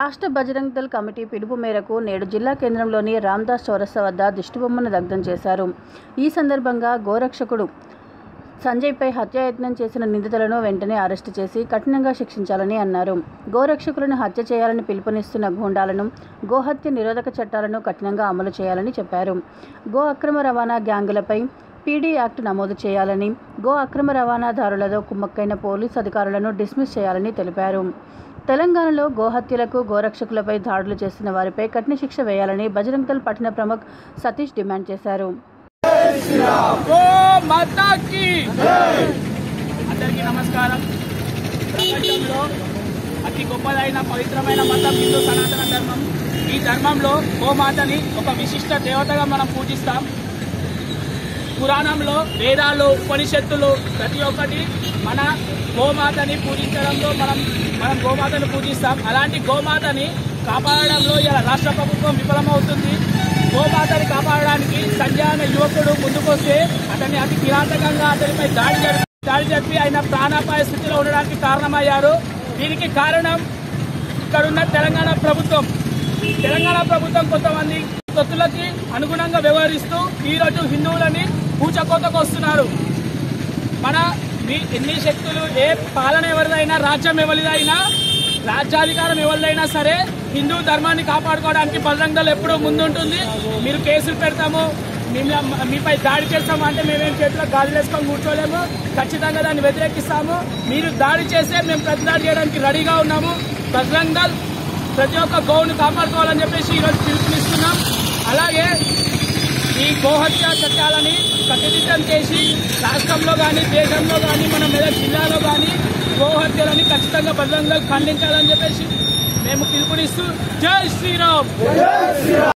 రాష్ట్ర బజరంగ్ దళ్ కమిటీ పిలుపు మేరకు నేడు జిల్లా కేంద్రంలోని రామ్దాస్ చౌరస్తా వద్ద దిష్టిబొమ్మను దగ్ధం చేశారు ఈ సందర్భంగా గోరక్షకుడు సంజయ్పై హత్యాయత్నం చేసిన నిందితులను వెంటనే అరెస్టు చేసి కఠినంగా శిక్షించాలని అన్నారు గోరక్షకులను హత్య చేయాలని పిలుపునిస్తున్న గూండాలను గోహత్య నిరోధక చట్టాలను కఠినంగా అమలు చేయాలని చెప్పారు గో అక్రమ రవాణా గ్యాంగులపై పీడీ యాక్ట్ నమోదు చేయాలని గో అక్రమ రవాణాదారులతో కుమ్మక్కైన పోలీసు అధికారులను డిస్మిస్ చేయాలని తెలిపారు తెలంగాణలో గోహత్యలకు గోరక్షకులపై దాడులు చేస్తున్న వారిపై కఠిన శిక్ష వేయాలని బజరంగ్ దళ్ పట్టణ ప్రముఖ్ సతీష్ డిమాండ్ చేశారు గో మాతాకి అందరికీ నమస్కారం ప్రపంచంలో అతి గొప్పదైన పవిత్రమైన మతం హిందూ సనాతన ధర్మం ఈ ధర్మంలో గోమాతని ఒక విశిష్ట దేవతగా మనం పూజిస్తాం పురాణంలో వేదాలు ఉపనిషత్తులు ప్రతి ఒక్కటి మన గోమాతని పూజించడంలో మనం మనం గోమాతని పూజిస్తాం అలాంటి గోమాతని కాపాడడంలో ఇలా రాష్ట్ర ప్రభుత్వం విఫలమవుతుంది గోమాతని కాపాడడానికి సంజయ్ అనే యువకుడు ముందుకొస్తే అతన్ని అతి కిరాతకంగా అతనిపై దాడి జరిపి దాడి జరిపి ఆయన ప్రాణాపాయ స్థితిలో ఉండడానికి కారణమయ్యారు దీనికి కారణం ఇక్కడున్న తెలంగాణ ప్రభుత్వం తెలంగాణ ప్రభుత్వం కొంతమంది తొత్తులకి అనుగుణంగా వ్యవహరిస్తూ ఈ రోజు హిందువులని పూచకోతకు వస్తున్నారు మన మీ ఎన్ని శక్తులు ఏ పాలన ఎవరిదైనా రాజ్యం ఎవరిదైనా రాజ్యాధికారం ఎవరిదైనా సరే హిందూ ధర్మాన్ని కాపాడుకోవడానికి బజరంగ దళ్ ఎప్పుడూ ముందుంటుంది మీరు కేసులు పెడతాము మిమ్మల్ని మీపై దాడి చేస్తాము అంటే మేమేం చేతిలో గాజులు వేసుకొని కూర్చోలేము ఖచ్చితంగా దాన్ని వ్యతిరేకిస్తాము మీరు దాడి చేస్తే మేము ప్రతిదాడి చేయడానికి రెడీగా ఉన్నాము బజరంగ దళ్ ప్రతి ఒక్క గోవును కాపాడుకోవాలని చెప్పేసి ఈరోజు పిలుపునిస్తున్నాం అలాగే ఈ గోహత్య చట్టాలని కట్టుదిట్టం చేసి రాష్ట్రంలో కానీ దేశంలో కానీ మన మెదక్ జిల్లాలో కానీ గోహత్యలని ఖచ్చితంగా బద్రంగా ఖండించాలని చెప్పేసి మేము పిలుపునిస్తూ జై శ్రీరామ్